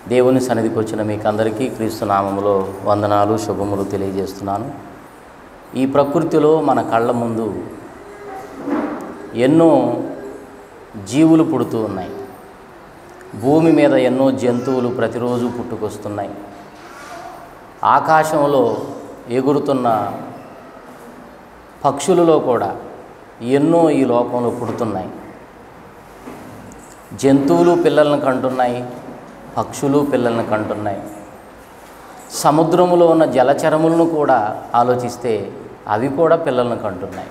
దేవుని సన్నిధికి వచ్చిన మీకు అందరికీ క్రీస్తు నామములో వందనాలు శుభములు తెలియజేస్తున్నాను ఈ ప్రకృతిలో మన కళ్ళ ముందు ఎన్నో జీవులు పుడుతూ ఉన్నాయి భూమి మీద ఎన్నో జంతువులు ప్రతిరోజు పుట్టుకొస్తున్నాయి ఆకాశంలో ఎగురుతున్న పక్షులలో కూడా ఎన్నో ఈ లోకంలో పుడుతున్నాయి జంతువులు పిల్లలను కంటున్నాయి పక్షులు పిల్లలను కంటున్నాయి సముద్రములో ఉన్న జలచరములను కూడా ఆలోచిస్తే అవి కూడా పిల్లలను కంటున్నాయి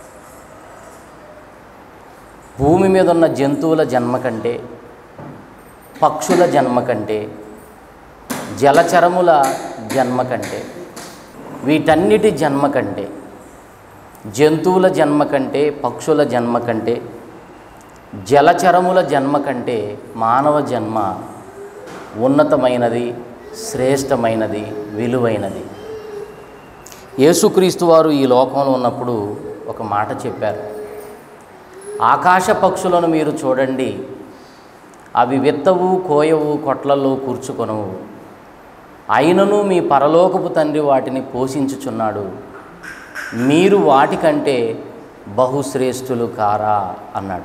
భూమి మీద ఉన్న జంతువుల జన్మ కంటే పక్షుల జన్మ కంటే జలచరముల జన్మ కంటే వీటన్నిటి జన్మ కంటే జంతువుల జన్మ కంటే పక్షుల జన్మ కంటే జలచరముల జన్మ కంటే మానవ జన్మ ఉన్నతమైనది శ్రేష్టమైనది విలువైనది యేసుక్రీస్తు వారు ఈ లోకంలో ఉన్నప్పుడు ఒక మాట చెప్పారు ఆకాశ పక్షులను మీరు చూడండి అవి విత్తవు కోయవు కొట్లలో కూర్చుకొనవు అయినను మీ పరలోకపు తండ్రి వాటిని పోషించుచున్నాడు మీరు వాటికంటే బహుశ్రేష్ఠులు కారా అన్నాడు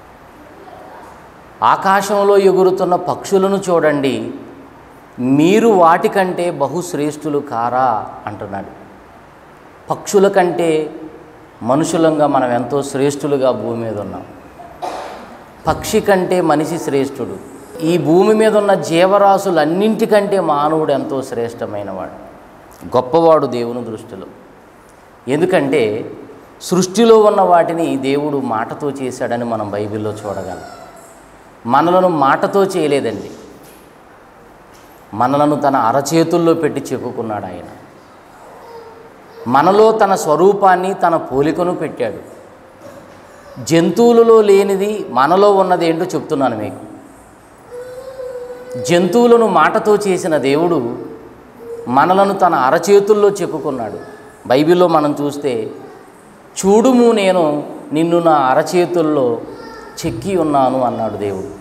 ఆకాశంలో ఎగురుతున్న పక్షులను చూడండి మీరు వాటికంటే బహుశ్రేష్ఠులు కారా అంటున్నాడు పక్షుల కంటే మనుషులంగా మనం ఎంతో శ్రేష్ఠులుగా భూమి మీద ఉన్నాం పక్షి కంటే మనిషి శ్రేష్ఠుడు ఈ భూమి మీద ఉన్న జీవరాశులన్నింటికంటే మానవుడు ఎంతో శ్రేష్టమైనవాడు గొప్పవాడు దేవుని దృష్టిలో ఎందుకంటే సృష్టిలో ఉన్న వాటిని దేవుడు మాటతో చేశాడని మనం బైబిల్లో చూడగలం మనలను మాటతో చేయలేదండి మనలను తన అరచేతుల్లో పెట్టి చెక్కుకున్నాడు ఆయన మనలో తన స్వరూపాన్ని తన పోలికను పెట్టాడు జంతువులలో లేనిది మనలో ఉన్నది ఏంటో చెప్తున్నాను మీకు జంతువులను మాటతో చేసిన దేవుడు మనలను తన అరచేతుల్లో చెక్కుకున్నాడు బైబిల్లో మనం చూస్తే చూడుము నేను నిన్ను నా అరచేతుల్లో చెక్కి ఉన్నాను అన్నాడు దేవుడు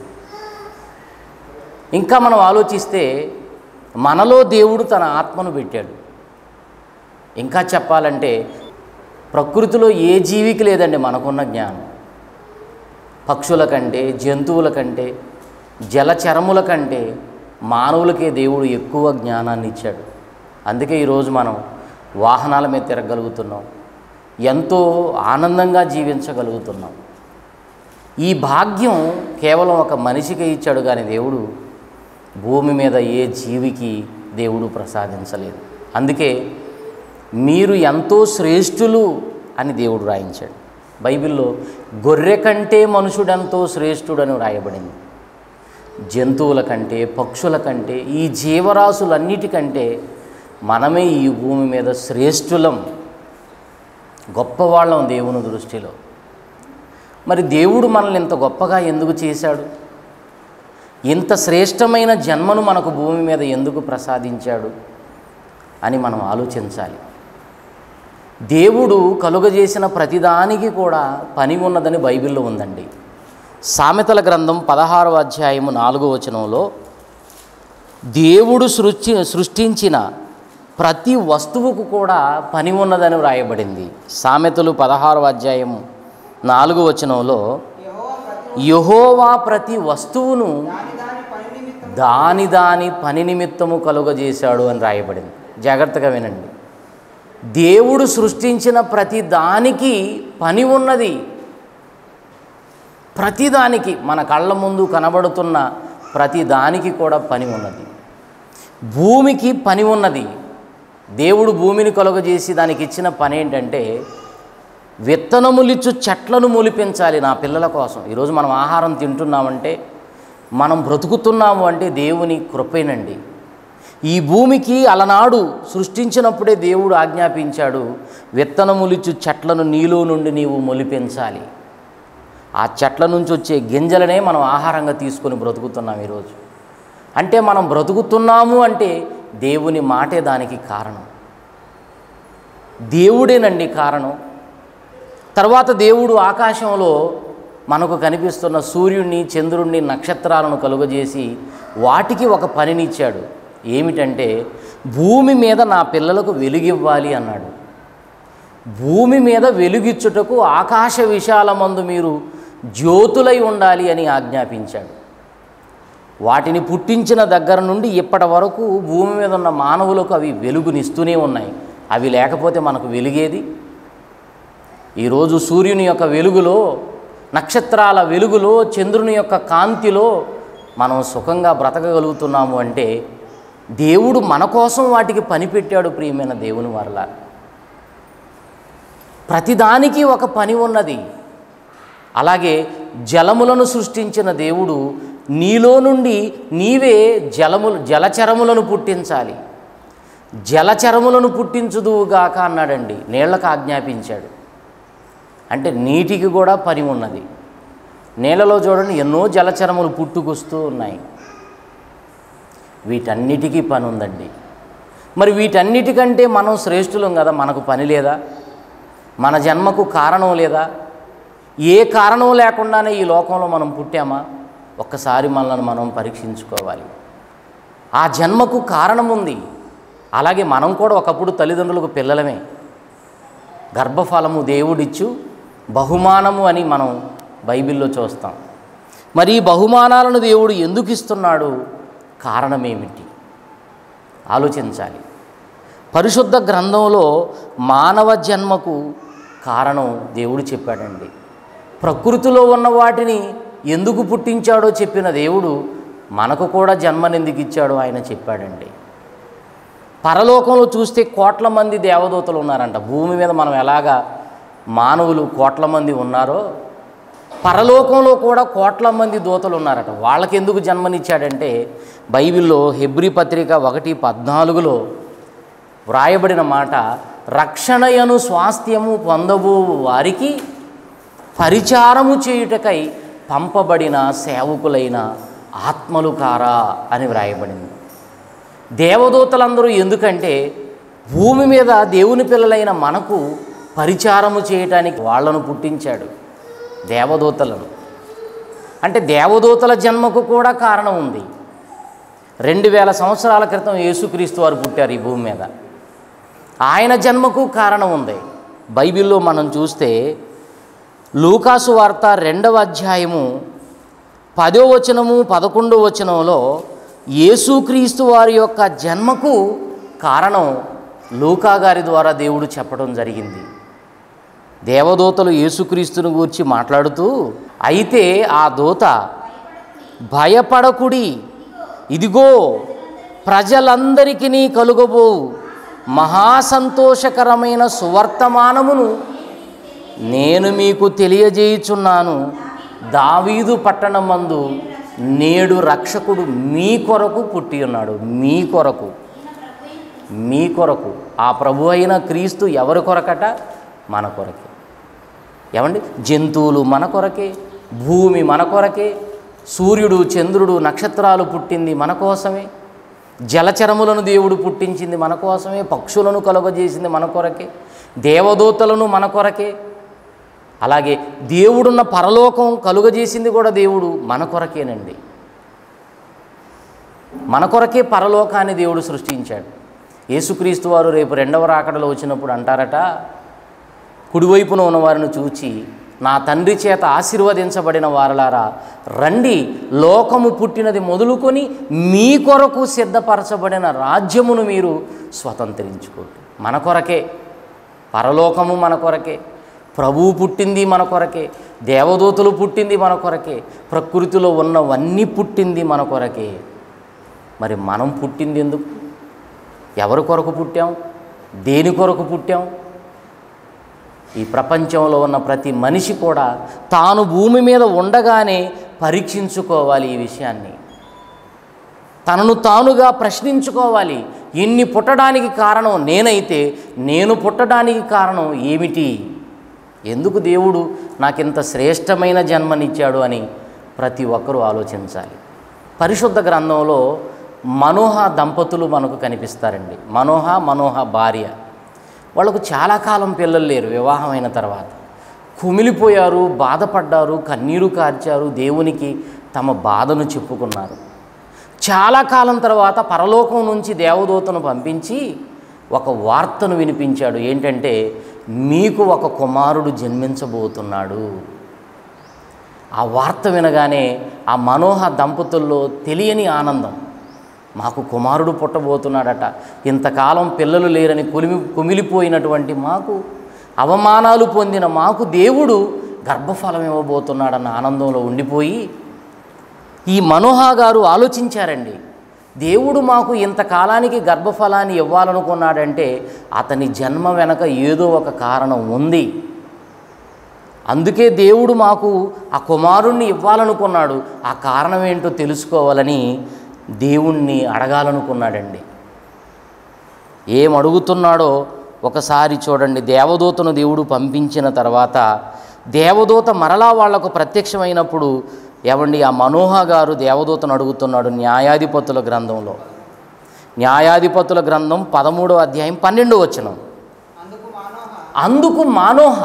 ఇంకా మనం ఆలోచిస్తే మనలో దేవుడు తన ఆత్మను పెట్టాడు ఇంకా చెప్పాలంటే ప్రకృతిలో ఏ జీవికి లేదండి మనకున్న జ్ఞానం పక్షుల కంటే జంతువుల కంటే జలచరముల కంటే మానవులకే దేవుడు ఎక్కువ జ్ఞానాన్ని ఇచ్చాడు అందుకే ఈరోజు మనం వాహనాల మీద తిరగలుగుతున్నాం ఎంతో ఆనందంగా జీవించగలుగుతున్నాం ఈ భాగ్యం కేవలం ఒక మనిషికి ఇచ్చాడు కానీ దేవుడు భూమి మీద ఏ జీవికి దేవుడు ప్రసాదించలేదు అందుకే మీరు ఎంతో శ్రేష్ఠులు అని దేవుడు రాయించాడు బైబిల్లో గొర్రె కంటే మనుషుడెంతో శ్రేష్ఠుడని రాయబడింది జంతువుల కంటే పక్షుల కంటే ఈ జీవరాశులన్నిటికంటే మనమే ఈ భూమి మీద శ్రేష్ఠులం గొప్పవాళ్ళం దేవుని దృష్టిలో మరి దేవుడు మనల్ని ఇంత గొప్పగా ఎందుకు చేశాడు ఇంత శ్రేష్టమైన జన్మను మనకు భూమి మీద ఎందుకు ప్రసాదించాడు అని మనం ఆలోచించాలి దేవుడు కలుగజేసిన ప్రతిదానికి కూడా పని ఉన్నదని బైబిల్లో ఉందండి సామెతల గ్రంథం పదహారవ అధ్యాయము నాలుగో వచనంలో దేవుడు సృష్టి సృష్టించిన ప్రతి వస్తువుకు కూడా పని ఉన్నదని వ్రాయబడింది సామెతలు పదహారవ అధ్యాయము నాలుగో వచనంలో యహోవా ప్రతి వస్తువును దాని దాని పని నిమిత్తము కలుగజేశాడు అని రాయబడింది జాగ్రత్తగా వినండి దేవుడు సృష్టించిన ప్రతి దానికి పని ఉన్నది ప్రతిదానికి మన కళ్ళ ముందు కనబడుతున్న ప్రతి దానికి కూడా పని ఉన్నది భూమికి పని ఉన్నది దేవుడు భూమిని కలుగజేసి దానికి ఇచ్చిన పని ఏంటంటే విత్తనములిచ్చు చెట్లను మొలిపించాలి నా పిల్లల కోసం ఈరోజు మనం ఆహారం తింటున్నామంటే మనం బ్రతుకుతున్నాము అంటే దేవుని కృపేనండి ఈ భూమికి అలనాడు సృష్టించినప్పుడే దేవుడు ఆజ్ఞాపించాడు విత్తనములిచ్చు చెట్లను నీలో నుండి నీవు మొలిపించాలి ఆ చెట్ల నుంచి వచ్చే గింజలనే మనం ఆహారంగా తీసుకొని బ్రతుకుతున్నాం ఈరోజు అంటే మనం బ్రతుకుతున్నాము అంటే దేవుని మాటే దానికి కారణం దేవుడేనండి కారణం తర్వాత దేవుడు ఆకాశంలో మనకు కనిపిస్తున్న సూర్యుడిని చంద్రుణ్ణి నక్షత్రాలను కలుగజేసి వాటికి ఒక పనినిచ్చాడు ఏమిటంటే భూమి మీద నా పిల్లలకు వెలుగివ్వాలి అన్నాడు భూమి మీద వెలుగిచ్చుటకు ఆకాశ విశాలమందు మీరు జ్యోతులై ఉండాలి అని ఆజ్ఞాపించాడు వాటిని పుట్టించిన దగ్గర నుండి ఇప్పటి వరకు భూమి మీద ఉన్న మానవులకు అవి వెలుగునిస్తూనే ఉన్నాయి అవి లేకపోతే మనకు వెలుగేది ఈరోజు సూర్యుని యొక్క వెలుగులో నక్షత్రాల వెలుగులో చంద్రుని యొక్క కాంతిలో మనం సుఖంగా బ్రతకగలుగుతున్నాము అంటే దేవుడు మన కోసం వాటికి పని పెట్టాడు ప్రియమైన దేవుని వరల ప్రతిదానికి ఒక పని ఉన్నది అలాగే జలములను సృష్టించిన దేవుడు నీలో నుండి నీవే జలములు జలచరములను పుట్టించాలి జలచరములను పుట్టించుదువుగాక అన్నాడండి నీళ్లకు ఆజ్ఞాపించాడు అంటే నీటికి కూడా పని ఉన్నది నీళ్ళలో చూడండి ఎన్నో జలచరములు పుట్టుకొస్తూ ఉన్నాయి వీటన్నిటికీ పని ఉందండి మరి వీటన్నిటికంటే మనం శ్రేష్ఠులం కదా మనకు పని లేదా మన జన్మకు కారణం లేదా ఏ కారణం లేకుండానే ఈ లోకంలో మనం పుట్టామా ఒక్కసారి మనల్ని మనం పరీక్షించుకోవాలి ఆ జన్మకు కారణం ఉంది అలాగే మనం కూడా ఒకప్పుడు తల్లిదండ్రులకు పిల్లలమే గర్భఫలము దేవుడిచ్చు బహుమానము అని మనం బైబిల్లో చూస్తాం మరి ఈ బహుమానాలను దేవుడు ఎందుకు ఇస్తున్నాడు కారణమేమిటి ఆలోచించాలి పరిశుద్ధ గ్రంథంలో మానవ జన్మకు కారణం దేవుడు చెప్పాడండి ప్రకృతిలో ఉన్న వాటిని ఎందుకు పుట్టించాడో చెప్పిన దేవుడు మనకు కూడా జన్మనెందుకు ఇచ్చాడో ఆయన చెప్పాడండి పరలోకంలో చూస్తే కోట్ల మంది దేవదూతలు ఉన్నారంట భూమి మీద మనం ఎలాగా మానవులు కోట్ల మంది ఉన్నారో పరలోకంలో కూడా కోట్ల మంది దూతలు ఉన్నారట వాళ్ళకి ఎందుకు జన్మనిచ్చాడంటే బైబిల్లో హెబ్రి పత్రిక ఒకటి పద్నాలుగులో వ్రాయబడిన మాట రక్షణయను స్వాస్థ్యము పొందబో వారికి పరిచారము చేయుటకై పంపబడిన సేవకులైన ఆత్మలు కారా అని వ్రాయబడింది దేవదూతలందరూ ఎందుకంటే భూమి మీద దేవుని పిల్లలైన మనకు పరిచారము చేయటానికి వాళ్ళను పుట్టించాడు దేవదూతలను అంటే దేవదూతల జన్మకు కూడా కారణం ఉంది రెండు వేల సంవత్సరాల క్రితం యేసుక్రీస్తు వారు పుట్టారు ఈ భూమి మీద ఆయన జన్మకు కారణం ఉంది బైబిల్లో మనం చూస్తే లూకాసు వార్త రెండవ అధ్యాయము పదో వచనము పదకొండో వచనంలో యేసుక్రీస్తు వారి యొక్క జన్మకు కారణం లూకా గారి ద్వారా దేవుడు చెప్పడం జరిగింది దేవదూతలు యేసుక్రీస్తుని గూర్చి మాట్లాడుతూ అయితే ఆ దూత భయపడకుడి ఇదిగో ప్రజలందరికీ కలుగబో మహాసంతోషకరమైన సువర్తమానమును నేను మీకు తెలియజేయుచున్నాను దావీదు పట్టణమందు నేడు రక్షకుడు మీ కొరకు పుట్టి ఉన్నాడు మీ కొరకు మీ కొరకు ఆ ప్రభు అయిన క్రీస్తు ఎవరి కొరకట మన కొరకే ఏమండి జంతువులు మన కొరకే భూమి మన కొరకే సూర్యుడు చంద్రుడు నక్షత్రాలు పుట్టింది మన కోసమే జలచరములను దేవుడు పుట్టించింది మన కోసమే పక్షులను కలుగజేసింది మన కొరకే దేవదూతలను మన కొరకే అలాగే దేవుడున్న పరలోకం కలుగజేసింది కూడా దేవుడు మన కొరకేనండి మన కొరకే పరలోకాన్ని దేవుడు సృష్టించాడు యేసుక్రీస్తు వారు రేపు రెండవ రాకడలో వచ్చినప్పుడు అంటారట కుడివైపున ఉన్న వారిని చూచి నా తండ్రి చేత ఆశీర్వదించబడిన వారలారా రండి లోకము పుట్టినది మొదలుకొని మీ కొరకు సిద్ధపరచబడిన రాజ్యమును మీరు స్వతంత్రించుకోండి మన కొరకే పరలోకము మన కొరకే ప్రభువు పుట్టింది మన కొరకే దేవదూతలు పుట్టింది మన కొరకే ప్రకృతిలో ఉన్నవన్నీ పుట్టింది మన కొరకే మరి మనం పుట్టింది ఎందుకు ఎవరి కొరకు పుట్టాం దేని కొరకు పుట్టాం ఈ ప్రపంచంలో ఉన్న ప్రతి మనిషి కూడా తాను భూమి మీద ఉండగానే పరీక్షించుకోవాలి ఈ విషయాన్ని తనను తానుగా ప్రశ్నించుకోవాలి ఇన్ని పుట్టడానికి కారణం నేనైతే నేను పుట్టడానికి కారణం ఏమిటి ఎందుకు దేవుడు నాకింత శ్రేష్టమైన జన్మనిచ్చాడు అని ప్రతి ఒక్కరూ ఆలోచించాలి పరిశుద్ధ గ్రంథంలో మనోహ దంపతులు మనకు కనిపిస్తారండి మనోహ మనోహ భార్య వాళ్ళకు చాలా కాలం పిల్లలు లేరు వివాహమైన తర్వాత కుమిలిపోయారు బాధపడ్డారు కన్నీరు కార్చారు దేవునికి తమ బాధను చెప్పుకున్నారు చాలా కాలం తర్వాత పరలోకం నుంచి దేవదూతను పంపించి ఒక వార్తను వినిపించాడు ఏంటంటే మీకు ఒక కుమారుడు జన్మించబోతున్నాడు ఆ వార్త వినగానే ఆ మనోహ దంపతుల్లో తెలియని ఆనందం మాకు కుమారుడు పుట్టబోతున్నాడట ఇంతకాలం పిల్లలు లేరని కులిమి కుమిలిపోయినటువంటి మాకు అవమానాలు పొందిన మాకు దేవుడు గర్భఫలం ఇవ్వబోతున్నాడన్న ఆనందంలో ఉండిపోయి ఈ మనోహ గారు ఆలోచించారండి దేవుడు మాకు ఇంతకాలానికి గర్భఫలాన్ని ఇవ్వాలనుకున్నాడంటే అతని జన్మ వెనక ఏదో ఒక కారణం ఉంది అందుకే దేవుడు మాకు ఆ కుమారుణ్ణి ఇవ్వాలనుకున్నాడు ఆ కారణం ఏంటో తెలుసుకోవాలని దేవుణ్ణి అడగాలనుకున్నాడండి ఏం అడుగుతున్నాడో ఒకసారి చూడండి దేవదూతను దేవుడు పంపించిన తర్వాత దేవదూత మరలా వాళ్లకు ప్రత్యక్షమైనప్పుడు ఏమండి ఆ మనోహ గారు దేవదూతను అడుగుతున్నాడు న్యాయాధిపతుల గ్రంథంలో న్యాయాధిపతుల గ్రంథం పదమూడో అధ్యాయం పన్నెండు వచనం అందుకు మానోహ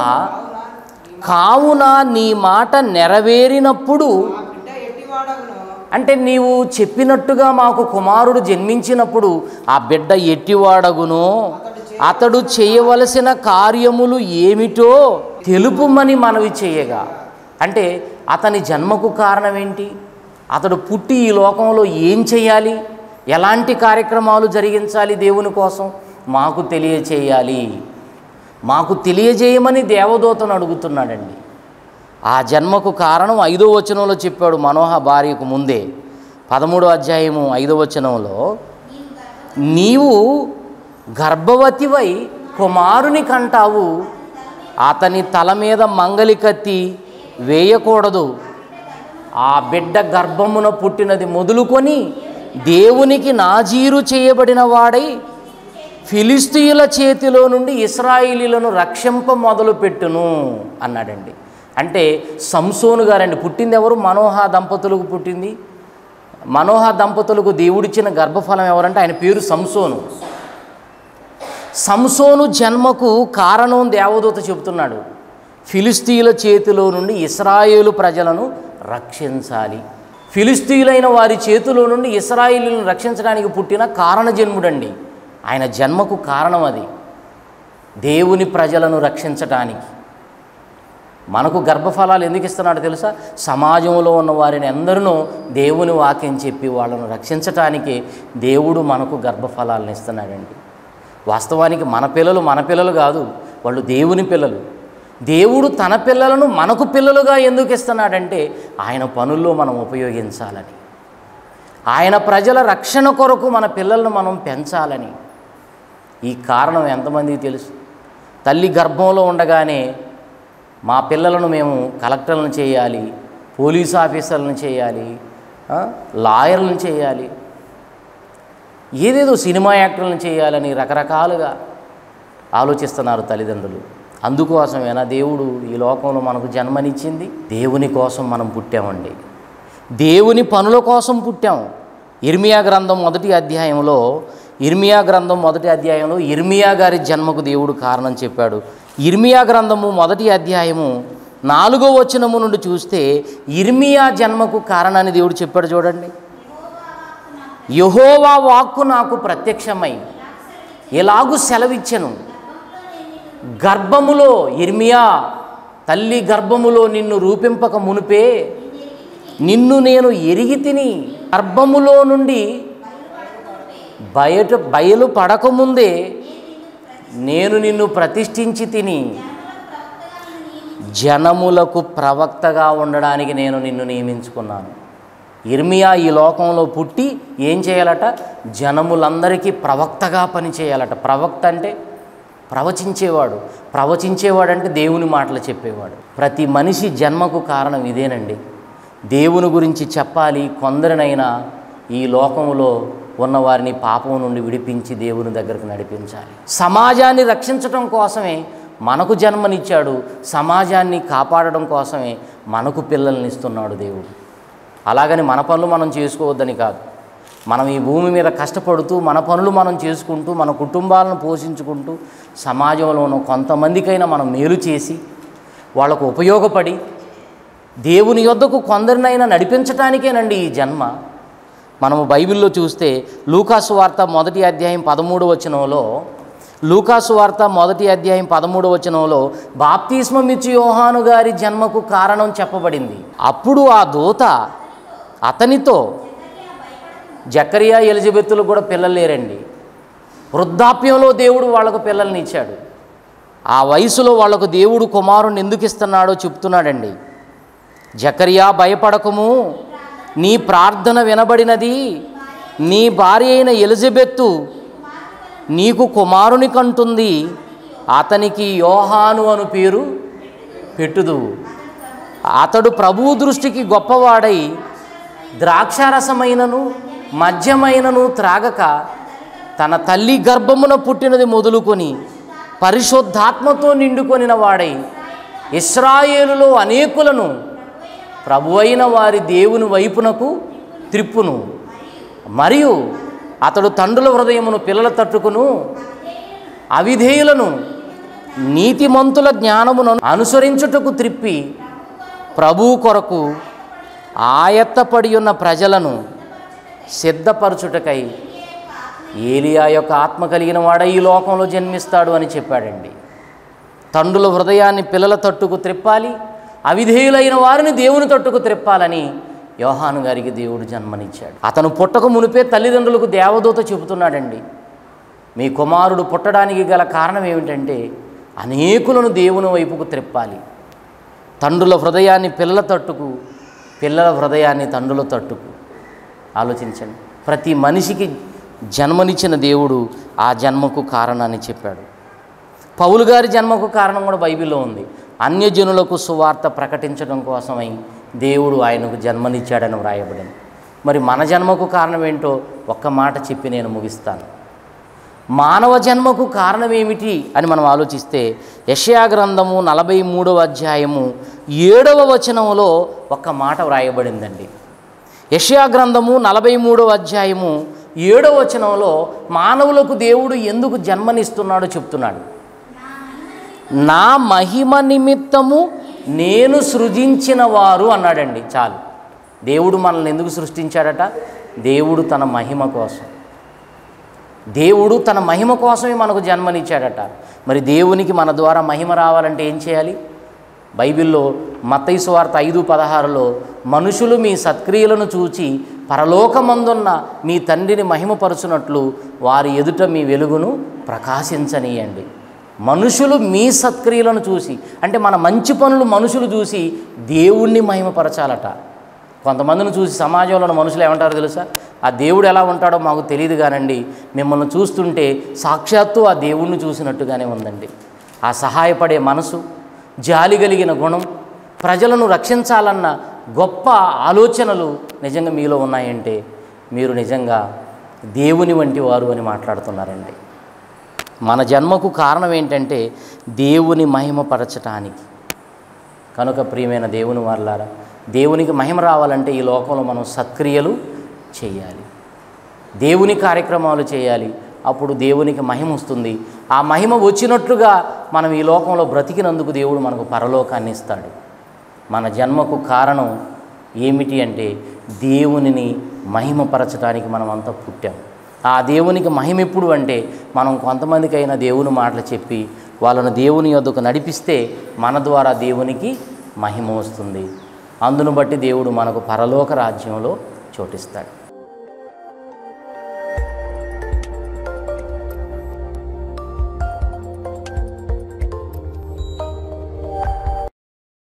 కావున నీ మాట నెరవేరినప్పుడు బిడ్డ ఎట్టివాడగును అంటే నీవు చెప్పినట్టుగా మాకు కుమారుడు జన్మించినప్పుడు ఆ బిడ్డ ఎట్టివాడగునో అతడు చేయవలసిన కార్యములు ఏమిటో తెలుపుమని మనవి చేయగా అంటే అతని జన్మకు కారణం ఏంటి అతడు పుట్టి ఈ లోకంలో ఏం చేయాలి ఎలాంటి కార్యక్రమాలు జరిగించాలి దేవుని కోసం మాకు తెలియచేయాలి మాకు తెలియజేయమని దేవదూతను అడుగుతున్నాడండి ఆ జన్మకు కారణం ఐదో వచనంలో చెప్పాడు మనోహ భార్యకు ముందే పదమూడో అధ్యాయము ఐదో వచనంలో నీవు గర్భవతివై కుమారుని కంటావు అతని తల మీద మంగలి కత్తి వేయకూడదు ఆ బిడ్డ గర్భమున పుట్టినది మొదలుకొని దేవునికి నాజీరు చేయబడిన వాడై ఫిలిస్తీయుల చేతిలో నుండి ఇస్రాయిలీలను రక్షింప మొదలుపెట్టును అన్నాడండి అంటే సంసోను గారండి పుట్టింది ఎవరు మనోహ దంపతులకు పుట్టింది మనోహ దంపతులకు దేవుడిచ్చిన గర్భఫలం ఎవరంటే ఆయన పేరు సంసోను సంసోను జన్మకు కారణం దేవదూత చెబుతున్నాడు ఫిలిస్తీయుల చేతిలో నుండి ఇస్రాయేలు ప్రజలను రక్షించాలి ఫిలిస్తీయులైన వారి చేతిలో నుండి ఇస్రాయేలులను రక్షించడానికి పుట్టిన కారణజన్ముడండి ఆయన జన్మకు కారణం అది దేవుని ప్రజలను రక్షించటానికి మనకు గర్భఫలాలు ఎందుకు ఇస్తున్నాడు తెలుసా సమాజంలో ఉన్న వారిని అందరినూ దేవుని వాక్యం చెప్పి వాళ్ళను రక్షించటానికి దేవుడు మనకు గర్భఫలాలను ఇస్తున్నాడండి వాస్తవానికి మన పిల్లలు మన పిల్లలు కాదు వాళ్ళు దేవుని పిల్లలు దేవుడు తన పిల్లలను మనకు పిల్లలుగా ఎందుకు ఇస్తున్నాడంటే ఆయన పనుల్లో మనం ఉపయోగించాలని ఆయన ప్రజల రక్షణ కొరకు మన పిల్లలను మనం పెంచాలని ఈ కారణం ఎంతమందికి తెలుసు తల్లి గర్భంలో ఉండగానే మా పిల్లలను మేము కలెక్టర్లను చేయాలి పోలీస్ ఆఫీసర్లను చేయాలి ఆ, లాయర్లను చేయాలి ఏదేదో సినిమా యాక్టర్లను చేయాలని రకరకాలుగా ఆలోచిస్తున్నారు తల్లిదండ్రులు అందుకోసమేనా దేవుడు ఈ లోకంలో మనకు జన్మనిచ్చింది దేవుని కోసం మనం పుట్టామండి దేవుని పనుల కోసం పుట్టాం ఇర్మియా గ్రంథం మొదటి అధ్యాయంలో ఇర్మియా గ్రంథం మొదటి అధ్యాయంలో ఇర్మియా గారి జన్మకు దేవుడు కారణం చెప్పాడు ఇర్మియా గ్రంథము మొదటి అధ్యాయము నాలుగో వచనము నుండి చూస్తే ఇర్మియా జన్మకు కారణాన్ని దేవుడు చెప్పాడు చూడండి యహోవా వాక్కు నాకు ప్రత్యక్షమై ఎలాగూ సెలవిచ్చెను గర్భములో ఇర్మియా తల్లి గర్భములో నిన్ను రూపింపక మునిపే నిన్ను నేను ఎరిగి తిని గర్భములో నుండి బయట బయలు పడకముందే నేను నిన్ను ప్రతిష్ఠించి తిని జనములకు ప్రవక్తగా ఉండడానికి నేను నిన్ను నియమించుకున్నాను ఇర్మియా ఈ లోకంలో పుట్టి ఏం చేయాలట జనములందరికీ ప్రవక్తగా పనిచేయాలట ప్రవక్త అంటే ప్రవచించేవాడు ప్రవచించేవాడు అంటే దేవుని మాటలు చెప్పేవాడు ప్రతి మనిషి జన్మకు కారణం ఇదేనండి దేవుని గురించి చెప్పాలి కొందరినైనా ఈ లోకంలో ఉన్నవారిని పాపం నుండి విడిపించి దేవుని దగ్గరకు నడిపించాలి సమాజాన్ని రక్షించడం కోసమే మనకు జన్మనిచ్చాడు సమాజాన్ని కాపాడడం కోసమే మనకు పిల్లల్ని ఇస్తున్నాడు దేవుడు అలాగని మన పనులు మనం చేసుకోవద్దని కాదు మనం ఈ భూమి మీద కష్టపడుతూ మన పనులు మనం చేసుకుంటూ మన కుటుంబాలను పోషించుకుంటూ సమాజంలో ఉన్న కొంతమందికైనా మనం మేలు చేసి వాళ్ళకు ఉపయోగపడి దేవుని యొద్దకు కొందరినైనా నడిపించటానికేనండి ఈ జన్మ మనము బైబిల్లో చూస్తే లూకాసు వార్త మొదటి అధ్యాయం పదమూడు వచనంలో లూకాసు వార్త మొదటి అధ్యాయం పదమూడు వచనంలో బాప్తిస్మం ఇచ్చి యోహాను గారి జన్మకు కారణం చెప్పబడింది అప్పుడు ఆ దూత అతనితో జకరియా ఎలిజబెత్తులు కూడా పిల్లలు లేరండి వృద్ధాప్యంలో దేవుడు వాళ్ళకు పిల్లల్ని ఇచ్చాడు ఆ వయసులో వాళ్ళకు దేవుడు కుమారుని ఎందుకు ఇస్తున్నాడో చెప్తున్నాడండి జకరియా భయపడకము నీ ప్రార్థన వినబడినది నీ భార్య అయిన ఎలిజబెత్తు నీకు కుమారుని కంటుంది అతనికి యోహాను అను పేరు పెట్టుదు అతడు ప్రభువు దృష్టికి గొప్పవాడై ద్రాక్షారసమైనను మద్యమైనను త్రాగక తన తల్లి గర్భమున పుట్టినది మొదలుకొని పరిశుద్ధాత్మతో నిండుకొనిన వాడై ఇస్రాయేలులో అనేకులను ప్రభువైన వారి దేవుని వైపునకు త్రిప్పును మరియు అతడు తండ్రుల హృదయమును పిల్లల తట్టుకును అవిధేయులను నీతిమంతుల జ్ఞానమును అనుసరించుటకు త్రిప్పి ప్రభు కొరకు ఆయత్తపడి ఉన్న ప్రజలను సిద్ధపరచుటకై ఏలియా యొక్క ఆత్మ కలిగిన వాడ ఈ లోకంలో జన్మిస్తాడు అని చెప్పాడండి తండ్రుల హృదయాన్ని పిల్లల తట్టుకు త్రిప్పాలి అవిధేయులైన వారిని దేవుని తట్టుకు త్రిప్పాలని యోహాను గారికి దేవుడు జన్మనిచ్చాడు అతను పుట్టక మునిపే తల్లిదండ్రులకు దేవదూత చెబుతున్నాడండి మీ కుమారుడు పుట్టడానికి గల కారణం ఏమిటంటే అనేకులను దేవుని వైపుకు త్రిప్పాలి తండ్రుల హృదయాన్ని పిల్లల తట్టుకు పిల్లల హృదయాన్ని తండ్రుల తట్టుకు ఆలోచించండి ప్రతి మనిషికి జన్మనిచ్చిన దేవుడు ఆ జన్మకు కారణాన్ని చెప్పాడు పౌలు గారి జన్మకు కారణం కూడా బైబిల్లో ఉంది అన్యజనులకు సువార్త ప్రకటించడం కోసమై దేవుడు ఆయనకు జన్మనిచ్చాడని వ్రాయబడింది మరి మన జన్మకు కారణం ఏంటో ఒక్క మాట చెప్పి నేను ముగిస్తాను మానవ జన్మకు కారణం ఏమిటి అని మనం ఆలోచిస్తే యషయా గ్రంథము నలభై మూడవ అధ్యాయము ఏడవ వచనంలో ఒక్క మాట వ్రాయబడిందండి యషయా గ్రంథము నలభై మూడవ అధ్యాయము ఏడవ వచనంలో మానవులకు దేవుడు ఎందుకు జన్మనిస్తున్నాడో చెప్తున్నాడు నా మహిమ నిమిత్తము నేను సృజించిన వారు అన్నాడండి చాలు దేవుడు మనల్ని ఎందుకు సృష్టించాడట దేవుడు తన మహిమ కోసం దేవుడు తన మహిమ కోసమే మనకు జన్మనిచ్చాడట మరి దేవునికి మన ద్వారా మహిమ రావాలంటే ఏం చేయాలి బైబిల్లో మత్తయి సువార్త ఐదు పదహారులో మనుషులు మీ సత్క్రియలను చూచి పరలోకమందున్న మీ తండ్రిని మహిమపరుచున్నట్లు వారి ఎదుట మీ వెలుగును ప్రకాశించనీయండి మనుషులు మీ సత్క్రియలను చూసి అంటే మన మంచి పనులు మనుషులు చూసి దేవుణ్ణి మహిమపరచాలట కొంతమందిని చూసి సమాజంలో ఉన్న మనుషులు ఏమంటారో తెలుసా ఆ దేవుడు ఎలా ఉంటాడో మాకు తెలియదు కానండి మిమ్మల్ని చూస్తుంటే సాక్షాత్తు ఆ దేవుణ్ణి చూసినట్టుగానే ఉందండి ఆ సహాయపడే మనసు జాలి కలిగిన గుణం ప్రజలను రక్షించాలన్న గొప్ప ఆలోచనలు నిజంగా మీలో ఉన్నాయంటే మీరు నిజంగా దేవుని వంటి వారు అని మాట్లాడుతున్నారండి మన జన్మకు కారణం ఏంటంటే దేవుని మహిమపరచటానికి కనుక ప్రియమైన దేవుని వాళ్ళారా దేవునికి మహిమ రావాలంటే ఈ లోకంలో మనం సత్క్రియలు చేయాలి దేవుని కార్యక్రమాలు చేయాలి అప్పుడు దేవునికి మహిమ వస్తుంది ఆ మహిమ వచ్చినట్లుగా మనం ఈ లోకంలో బ్రతికినందుకు దేవుడు మనకు పరలోకాన్ని ఇస్తాడు మన జన్మకు కారణం ఏమిటి అంటే దేవునిని మహిమపరచడానికి మనం అంతా పుట్టాం ఆ దేవునికి మహిమ ఎప్పుడు అంటే మనం కొంతమందికైనా దేవుని మాటలు చెప్పి వాళ్ళను దేవుని యొద్దకు నడిపిస్తే మన ద్వారా దేవునికి మహిమ వస్తుంది అందును బట్టి దేవుడు మనకు పరలోక రాజ్యంలో చోటిస్తాడు